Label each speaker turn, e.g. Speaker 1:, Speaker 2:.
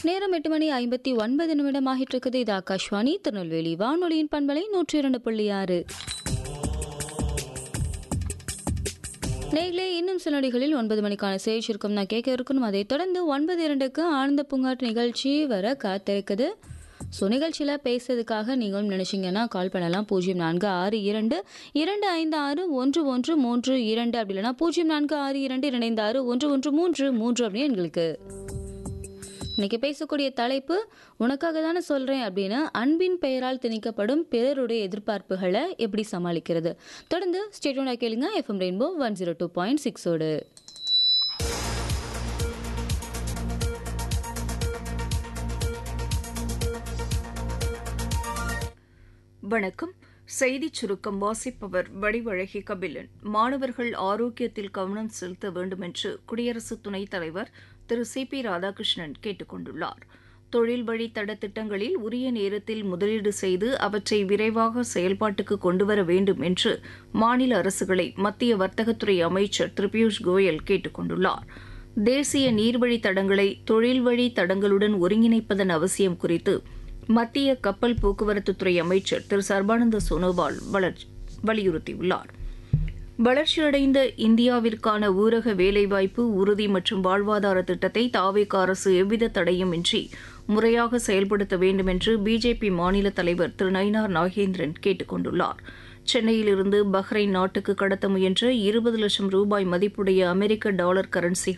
Speaker 1: நேரம் எட்டு மணி ஐம்பத்தி ஒன்பது நிமிடம் ஆகிட்டு இருக்குது இது ஆகாஷ்வாணி திருநெல்வேலி வானொலியின் பண்பலை நூற்றி இரண்டு புள்ளி ஆறு நேர்களே இன்னும் சில நொடிகளில் ஒன்பது மணிக்கான செய்தி சுருக்கம் நான் கேட்க இருக்கணும் அதைத் தொடர்ந்து ஒன்பது இரண்டுக்கு ஆனந்த பூங்காட்டு நிகழ்ச்சி வர காத்திருக்குது ஸோ நிகழ்ச்சியில் பேசுறதுக்காக நீங்களும் நினச்சிங்கன்னா கால் பண்ணலாம் பூஜ்ஜியம் நான்கு ஆறு இரண்டு இரண்டு ஐந்து ஆறு ஒன்று ஒன்று மூன்று இரண்டு அப்படி இல்லைனா பூஜ்ஜியம் நான்கு ஆறு இரண்டு இரண்டு ஐந்து ஆறு ஒன்று ஒன்று மூன்று மூன்று அப்படின்னு எங்களுக்கு இன்னைக்கு பேசக்கூடிய தலைப்பு உனக்காக தானே சொல்கிறேன் அப்படின்னு அன்பின் பெயரால் திணிக்கப்படும் பிறருடைய எதிர்பார்ப்புகளை எப்படி சமாளிக்கிறது தொடர்ந்து ஸ்டேட்டோட கேளுங்க FM rainbow one zero two point சிக்ஸோடு
Speaker 2: வணக்கம் செய்திச் சுருக்கம் வாசிப்பவர் வடிவழகி கபிலன் மாணவர்கள் ஆரோக்கியத்தில் கவனம் செலுத்த வேண்டும் என்று குடியரசு துணைத் தலைவர் திரு சி பி ராதாகிருஷ்ணன் கேட்டுக் கொண்டுள்ளார் தொழில் வழி தட திட்டங்களில் உரிய நேரத்தில் முதலீடு செய்து அவற்றை விரைவாக செயல்பாட்டுக்கு கொண்டுவர வேண்டும் என்று மாநில அரசுகளை மத்திய வர்த்தகத்துறை அமைச்சர் திரு பியூஷ் கோயல் கேட்டுக் கொண்டுள்ளார் தேசிய நீர்வழி தடங்களை தொழில் வழி தடங்களுடன் ஒருங்கிணைப்பதன் அவசியம் குறித்து மத்திய கப்பல் போக்குவரத்துத்துறை அமைச்சர் திரு சர்பானந்த சோனோவால் வலியுறுத்தியுள்ளார் வளர்ச்சியடைந்த இந்தியாவிற்கான ஊரக வேலைவாய்ப்பு உறுதி மற்றும் வாழ்வாதார திட்டத்தை தாவேக அரசு எவ்வித தடையுமின்றி முறையாக செயல்படுத்த வேண்டும் என்று பிஜேபி மாநில தலைவர் திரு நயினார் நாகேந்திரன் கேட்டுக் கொண்டுள்ளார் சென்னையிலிருந்து பஹ்ரைன் நாட்டுக்கு கடத்த முயன்ற இருபது லட்சம் ரூபாய் மதிப்புடைய அமெரிக்க டாலர் கரன்சிகள்